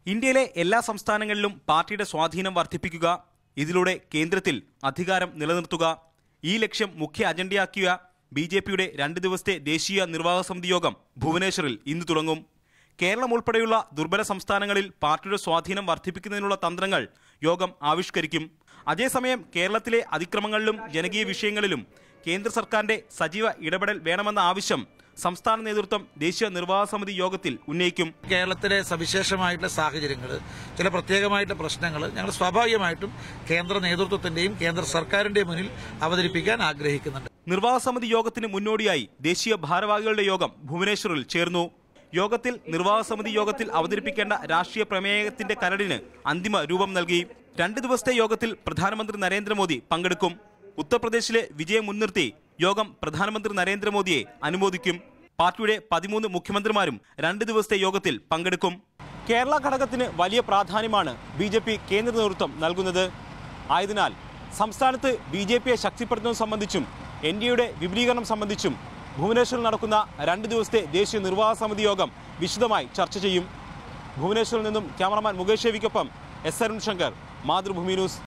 ഇന്ത്യയിലെ എല്ലാ സംസ്ഥാനങ്ങളിലും പാർട്ടിയുടെ സ്വാധീനം വർദ്ധിപ്പിക്കുക ഇതിലൂടെ കേന്ദ്രത്തിൽ അധികാരം നിലനിർത്തുക ഈ ലക്ഷ്യം മുഖ്യ അജണ്ടയാക്കിയ ബി ജെ പിയുടെ രണ്ട് ദിവസത്തെ ദേശീയ നിർവാഹക സമിതി യോഗം ഭുവനേശ്വറിൽ ഇന്ന് തുടങ്ങും കേരളം ഉൾപ്പെടെയുള്ള ദുർബല സംസ്ഥാനങ്ങളിൽ പാർട്ടിയുടെ സ്വാധീനം വർദ്ധിപ്പിക്കുന്നതിനുള്ള തന്ത്രങ്ങൾ യോഗം ആവിഷ്കരിക്കും അതേസമയം കേരളത്തിലെ അതിക്രമങ്ങളിലും ജനകീയ വിഷയങ്ങളിലും കേന്ദ്ര സർക്കാരിന്റെ സജീവ ഇടപെടൽ വേണമെന്ന ആവശ്യം സംസ്ഥാന നേതൃത്വം ദേശീയ നിർവാഹക സമിതി യോഗത്തിൽ ഉന്നയിക്കും കേരളത്തിലെ സവിശേഷമായിട്ടുള്ള സാഹചര്യങ്ങൾ ചില പ്രത്യേകമായിട്ടുള്ള പ്രശ്നങ്ങൾ ഞങ്ങൾ സ്വാഭാവികമായിട്ടും കേന്ദ്ര നേതൃത്വത്തിന്റെയും കേന്ദ്ര സർക്കാരിന്റെയും മുന്നിൽ അവതരിപ്പിക്കാൻ ആഗ്രഹിക്കുന്നുണ്ട് നിർവാഹക സമിതി യോഗത്തിന് മുന്നോടിയായി ദേശീയ ഭാരവാഹികളുടെ യോഗം ഭുവനേശ്വറിൽ ചേർന്നു യോഗത്തിൽ നിർവാഹക സമിതി യോഗത്തിൽ അവതരിപ്പിക്കേണ്ട രാഷ്ട്രീയ പ്രമേയത്തിന്റെ കരടിന് അന്തിമ രൂപം നൽകി രണ്ട് ദിവസത്തെ യോഗത്തിൽ പ്രധാനമന്ത്രി നരേന്ദ്രമോദി പങ്കെടുക്കും ഉത്തർപ്രദേശിലെ വിജയം മുൻനിർത്തി യോഗം പ്രധാനമന്ത്രി നരേന്ദ്രമോദിയെ അനുമോദിക്കും പാർട്ടിയുടെ പതിമൂന്ന് മുഖ്യമന്ത്രിമാരും രണ്ട് ദിവസത്തെ യോഗത്തിൽ പങ്കെടുക്കും കേരള ഘടകത്തിന് വലിയ പ്രാധാന്യമാണ് ബി ജെ പി കേന്ദ്ര നേതൃത്വം നൽകുന്നത് ആയതിനാൽ സംസ്ഥാനത്ത് ബി ജെ പിയെ ശക്തിപ്പെടുത്തുന്നത് സംബന്ധിച്ചും എൻ ഡി എയുടെ വിപുലീകരണം സംബന്ധിച്ചും ഭുവനേശ്വറിൽ നടക്കുന്ന രണ്ട് ദിവസത്തെ ദേശീയ നിർവാഹക സമിതി യോഗം വിശദമായി ചർച്ച ചെയ്യും ഭുവനേശ്വറിൽ നിന്നും ക്യാമറമാൻ മുകേഷ് രവിക്കൊപ്പം എസ് അരുൺ ശങ്കർ മാതൃഭൂമി ന്യൂസ്